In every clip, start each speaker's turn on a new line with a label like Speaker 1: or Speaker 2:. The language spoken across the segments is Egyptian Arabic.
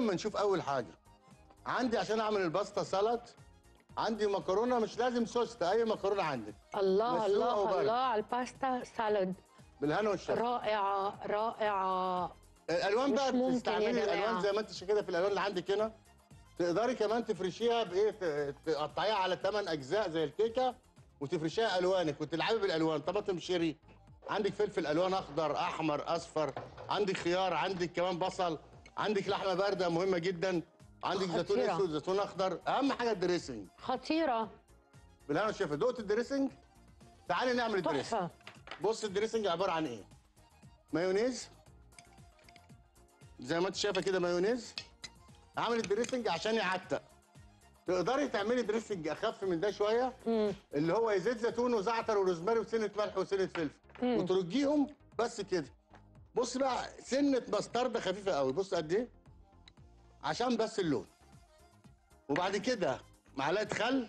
Speaker 1: لما نشوف اول حاجه عندي عشان اعمل الباستا سلطه عندي مكرونه مش لازم سوسته اي مكرونه عندك
Speaker 2: الله
Speaker 1: مسلوقة
Speaker 2: الله
Speaker 1: وبارد.
Speaker 2: الله على الباستا سالاد
Speaker 1: بالهنا والشفا
Speaker 2: رائعه رائعه
Speaker 1: الالوان
Speaker 2: مش
Speaker 1: بقى
Speaker 2: ممكن يا
Speaker 1: بتستعملي
Speaker 2: جماعة.
Speaker 1: الالوان زي ما انت كده في الالوان اللي عندك هنا تقدري كمان تفرشيها بايه ت- تقطعيها على ثمان اجزاء زي الكيكه وتفرشيها الوانك وتلعبي بالالوان طماطم شيري عندك فلفل الوان اخضر احمر اصفر عندك خيار عندك كمان بصل عندك لحمه بارده مهمه جدا عندك زيتون
Speaker 2: خطيرة.
Speaker 1: اسود زيتون اخضر اهم حاجه الدريسنج
Speaker 2: خطيره
Speaker 1: بالهنا والشفا دقت الدريسنج تعالي نعمل الدريسنج
Speaker 2: تحفه
Speaker 1: بص الدريسنج عباره عن ايه مايونيز زي ما انت شايفه كده مايونيز عامل الدريسنج عشان يعتق تقدري تعملي دريسنج اخف من ده شويه اللي هو زيت زيتون وزعتر وروزماري وسنه ملح وسنه فلفل وترجيهم بس كده بص بقى سنه مستردة خفيفه قوي بص قد ايه عشان بس اللون وبعد كده معلقه خل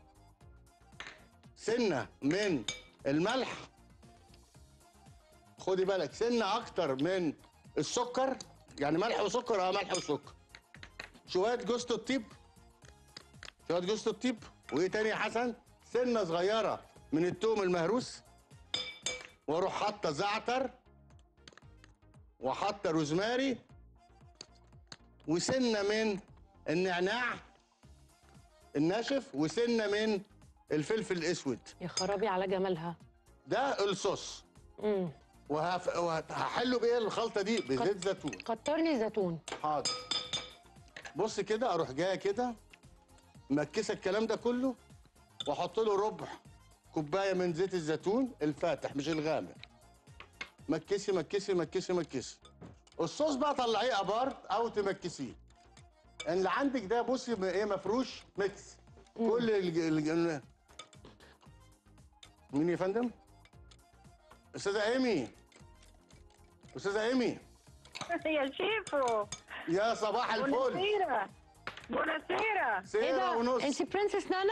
Speaker 1: سنه من الملح خدي بالك سنه اكتر من السكر يعني ملح وسكر اه ملح وسكر شويه جوز الطيب شويه جوز الطيب وايه تاني يا حسن سنه صغيره من التوم المهروس واروح حاطه زعتر وحاطه روزماري وسنه من النعناع الناشف وسنه من الفلفل الاسود
Speaker 2: يا خرابي على جمالها
Speaker 1: ده الصوص
Speaker 2: امم
Speaker 1: وهف... وهحله بايه الخلطه دي بزيت زيتون
Speaker 2: كتر لي زيتون
Speaker 1: حاضر بص كده اروح جايه كده مكسه الكلام ده كله واحط له ربع كوبايه من زيت الزيتون الفاتح مش الغامق مكسي مكسي مكسي مكسي الصوص بقى طلعيه ابارت او تمكسيه اللي عندك ده بصي م- ايه مفروش ميكس كل الج... الج... مين يا فندم؟ استاذه ايمي استاذه ايمي
Speaker 3: يا شيفو
Speaker 1: يا صباح الفل
Speaker 3: بوناسيرا بوناسيرا
Speaker 2: ايه
Speaker 1: سيرة
Speaker 2: ده
Speaker 1: ونص
Speaker 2: انت برنسس نانا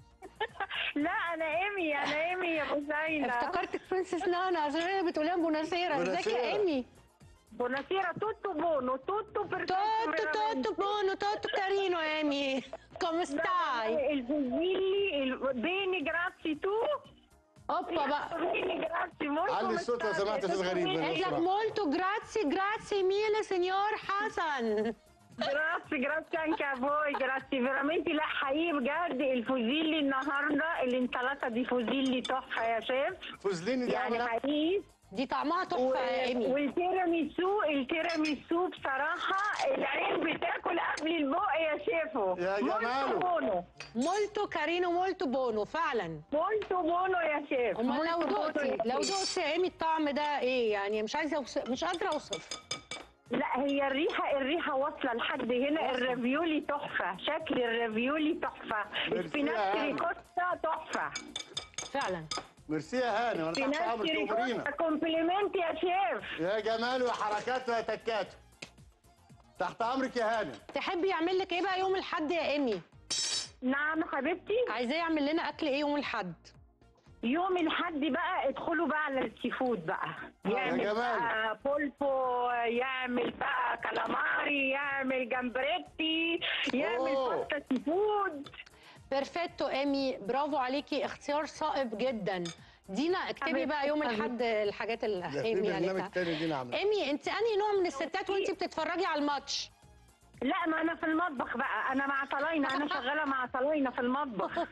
Speaker 3: لا انا ايمي انا ايمي يا بوسينة
Speaker 2: افتكرتك برنسس نانا عشان هي بتقوليها بوناسيرا ازيك
Speaker 1: بوناسيرا.
Speaker 2: يا ايمي
Speaker 3: بوناسيرا توتو بونو توتو
Speaker 2: توتو توتو بونو توتو كارينو ايمي كوم ستاي
Speaker 3: الفوزيلي ال- بيني جراتسي تو
Speaker 2: اوبا بقى
Speaker 3: بيني جراتسي molto
Speaker 1: علي الصوت لو سمحت يا أستاذ غريب.
Speaker 2: قالت لك مولتو جراتسي جراتسي ميلي سينيور حسن
Speaker 3: جراتسي جراتسي anche a voi جراتسي veramente لا حقيقي بجد الفوزيلي النهارده الانطلاقه دي فوزيلي تحفه يا شيف
Speaker 1: فوزليني دي
Speaker 3: يعني
Speaker 1: عامله
Speaker 3: حقيقي
Speaker 2: دي طعمها تحفه يا ايمي
Speaker 3: والتيراميسو التيراميسو بصراحة العين بتاكل قبل البق يا شيفو
Speaker 1: يا جماله.
Speaker 3: مولتو بونو
Speaker 2: مولتو كارينو مولتو بونو فعلا
Speaker 3: مولتو بونو يا شيف
Speaker 2: امال لو
Speaker 3: مولتو بونو
Speaker 2: دقتي
Speaker 3: يا
Speaker 2: لو
Speaker 3: شيف.
Speaker 2: دقتي يا ايمي الطعم ده ايه يعني مش عايزه أوصف مش قادره اوصف
Speaker 3: لا هي الريحة الريحة واصلة لحد هنا الرافيولي تحفة شكل الرافيولي تحفة
Speaker 1: ميرسي يا
Speaker 3: السبيناتشي
Speaker 1: هاني.
Speaker 3: ريكوتا تحفة
Speaker 2: فعلا
Speaker 1: ميرسي يا هاني وانا تحت امرك
Speaker 3: سبيناتشي ريكوتا
Speaker 1: تؤمرينا
Speaker 3: كومبليمنت يا شيف
Speaker 1: يا جمال وحركاته يا تكاته تحت امرك يا هاني
Speaker 2: تحبي يعمل لك ايه بقى يوم الاحد يا ايمي
Speaker 3: نعم حبيبتي
Speaker 2: عايزاه يعمل لنا اكل ايه يوم الاحد
Speaker 3: يوم الحد بقى ادخلوا بقى على السي فود بقى يعمل
Speaker 1: جمال.
Speaker 3: بقى بولبو يعمل بقى كالاماري يعمل جمبريتي يعمل
Speaker 1: أوه.
Speaker 3: باستا سي فود
Speaker 2: بيرفكتو ايمي برافو عليكي اختيار صائب جدا دينا اكتبي
Speaker 3: حبيبتي،
Speaker 2: بقى يوم
Speaker 3: حبيبتي.
Speaker 2: الاحد الحاجات اللي
Speaker 1: ده في
Speaker 2: ايمي
Speaker 1: برنامج
Speaker 2: قالتها
Speaker 1: تاني دي نعمل
Speaker 2: ايمي انت انهي نوع من الستات وانت بتتفرجي على الماتش
Speaker 3: لا ما انا في المطبخ بقى انا مع طلاينه انا شغاله مع طلاينه في المطبخ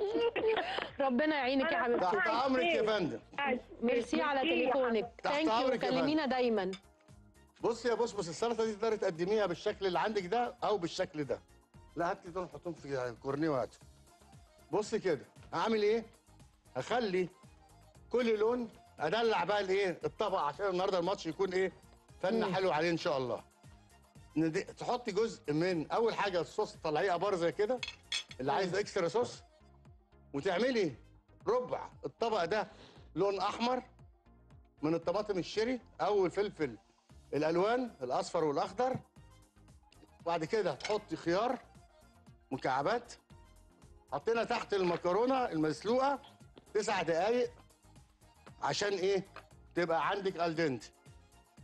Speaker 2: ربنا يعينك يا
Speaker 3: أنا
Speaker 2: حبيبتي
Speaker 1: تحت امرك يا فندم
Speaker 2: ميرسي على
Speaker 3: ميرسي يا
Speaker 2: تليفونك
Speaker 1: تحت
Speaker 2: ثانك يو
Speaker 1: أمرك يا
Speaker 2: كلمينا دايما
Speaker 1: بص يا بص بص السلطه دي تقدري تقدميها بالشكل اللي عندك ده او بالشكل ده لا هات لي دول حطهم في كورنيه وهات بص كده اعمل ايه اخلي كل لون ادلع بقى الايه الطبق عشان النهارده الماتش يكون ايه فن حلو عليه ان شاء الله ندي- تحطي جزء من اول حاجه الصوص تطلعيه ابار زي كده اللي عايز اكسترا صوص وتعملي ربع الطبق ده لون احمر من الطماطم الشيري او الفلفل الالوان الاصفر والاخضر وبعد كده تحطي خيار مكعبات حطينا تحت المكرونه المسلوقه تسع دقايق عشان ايه تبقى عندك الدنت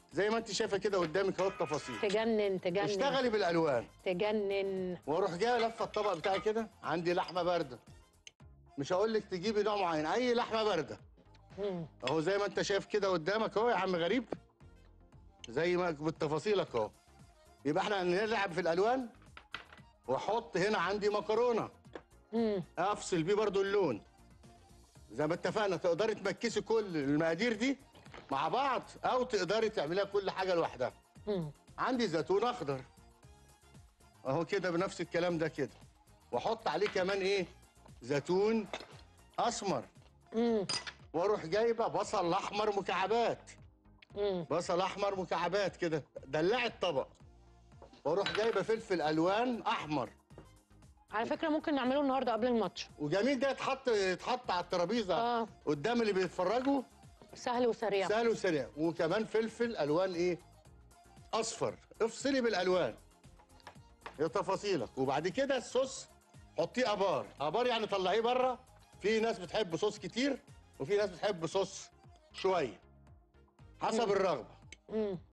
Speaker 1: زي ما انت شايفه كده قدامك اهو التفاصيل
Speaker 2: تجنن تجنن
Speaker 1: اشتغلي بالالوان
Speaker 2: تجنن
Speaker 1: واروح جاي لفه الطبق بتاعي كده عندي لحمه بارده مش هقول لك تجيبي نوع معين اي لحمه بارده
Speaker 2: مم.
Speaker 1: اهو زي ما انت شايف كده قدامك اهو يا عم غريب زي ما بالتفاصيلك اهو يبقى احنا نلعب في الالوان واحط هنا عندي مكرونه
Speaker 2: مم.
Speaker 1: افصل بيه برضو اللون زي ما اتفقنا تقدري تمكسي كل المقادير دي مع بعض او تقدري تعمليها كل حاجه لوحدها
Speaker 2: مم.
Speaker 1: عندي زيتون اخضر اهو كده بنفس الكلام ده كده واحط عليه كمان ايه زيتون اسمر
Speaker 2: مم.
Speaker 1: واروح جايبه بصل احمر مكعبات
Speaker 2: مم.
Speaker 1: بصل احمر مكعبات كده دلعي الطبق واروح جايبه فلفل الوان احمر
Speaker 2: على فكره ممكن نعمله النهارده قبل الماتش
Speaker 1: وجميل ده يتحط يتحط على الترابيزه
Speaker 2: اه
Speaker 1: قدام اللي بيتفرجوا
Speaker 2: سهل وسريع
Speaker 1: سهل وسريع وكمان فلفل الوان ايه اصفر افصلي بالالوان يا تفاصيلك وبعد كده الصوص حطيه ابار ابار يعني طلعيه بره في ناس بتحب صوص كتير وفي ناس بتحب صوص شويه حسب الرغبه
Speaker 2: مم.